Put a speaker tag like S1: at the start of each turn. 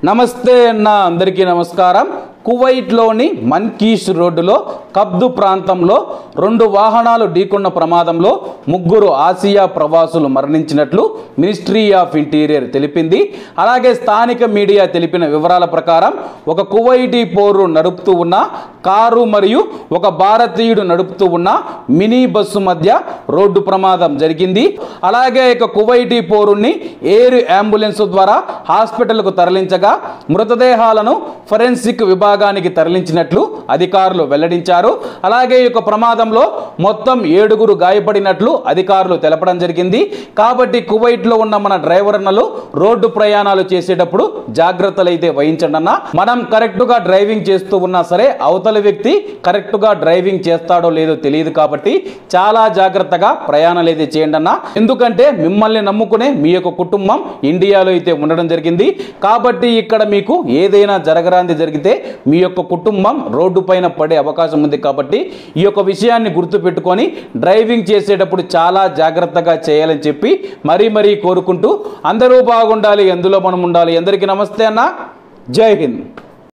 S1: నమస్తే అన్న అందరికీ నమస్కారం కువైట్లోని మన్కీష్ రోడ్డులో కబ్దు ప్రాంతంలో రెండు వాహనాలు ఢీకొన్న ప్రమాదంలో ముగ్గురు ఆసియా ప్రవాసులు మరణించినట్లు మినిస్ట్రీ ఆఫ్ ఇంటీరియర్ తెలిపింది అలాగే స్థానిక మీడియా తెలిపిన వివరాల ప్రకారం ఒక కువైటీ పౌరు నడుపుతూ ఉన్న కారు మరియు ఒక భారతీయుడు నడుపుతూ ఉన్న మినీ బస్సు మధ్య రోడ్డు ప్రమాదం జరిగింది అలాగే ఇక కువైటీ పౌరుణ్ణి ఎయిర్ అంబులెన్స్ ద్వారా హాస్పిటల్కు తరలించగా మృతదేహాలను ఫొరెన్సిక్ విభాగానికి తరలించినట్లు అధికారులు వెల్లడించారు అలాగే ఈ యొక్క ప్రమాదంలో మొత్తం ఏడుగురు గాయపడినట్లు అధికారులు తెలపడం జరిగింది కాబట్టి కువైట్లో ఉన్న మన డ్రైవర్ అన్నలు రోడ్డు ప్రయాణాలు చేసేటప్పుడు జాగ్రత్తలు అయితే వహించండి అన్న మనం కరెక్ట్గా డ్రైవింగ్ చేస్తూ ఉన్నా సరే అవతల వ్యక్తి కరెక్ట్గా డ్రైవింగ్ చేస్తాడో లేదో తెలియదు కాబట్టి చాలా జాగ్రత్తగా ప్రయాణాలు అయితే చేయండి అన్న ఎందుకంటే మిమ్మల్ని నమ్ముకునే మీ యొక్క కుటుంబం ఇండియాలో అయితే ఉండడం జరిగింది కాబట్టి ఇక్కడ మీకు ఏదైనా జరగరాంది జరిగితే మీ యొక్క కుటుంబం రోడ్డు పైన పడే అవకాశం ఉంది కాబట్టి ఈ యొక్క విషయాన్ని గుర్తుపెట్టుకొని డ్రైవింగ్ చేసేటప్పుడు చాలా జాగ్రత్తగా చేయాలని చెప్పి మరీ మరీ కోరుకుంటూ అందరూ బాగుండాలి ఎందులో మనం ఉండాలి అందరికీ నమస్తే అన్న జై హింద్